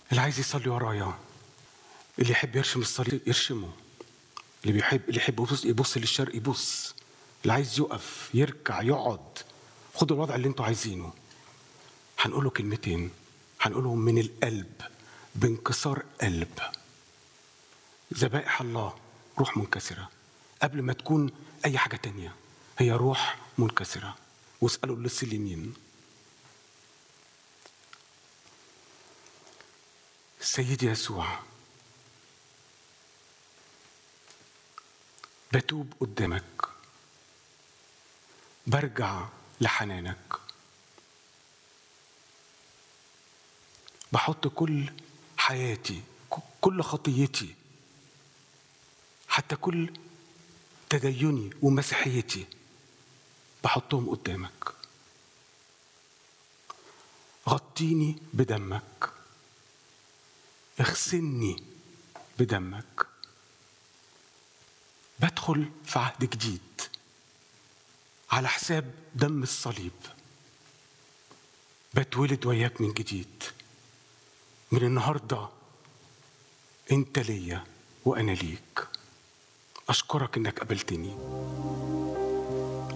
اللي عايز يصلي ورايا اللي يحب يرشم الصليب يرشمه اللي بيحب اللي يحب يبص, يبص للشرق يبص اللي عايز يقف يركع يقعد خدوا الوضع اللي انتوا عايزينه هنقوله كلمتين هنقولهم من القلب بانكسار قلب ذبائح الله روح منكسرة قبل ما تكون أي حاجة تانية هي روح منكسرة واسألوا اللص اليمين سيدي يسوع بتوب قدامك برجع لحنانك بحط كل حياتي كل خطيتي حتى كل تديني ومسيحيتي بحطهم قدامك غطيني بدمك اغسلني بدمك بدخل في عهد جديد على حساب دم الصليب بتولد وياك من جديد من النهارده انت ليا وانا ليك اشكرك انك قابلتني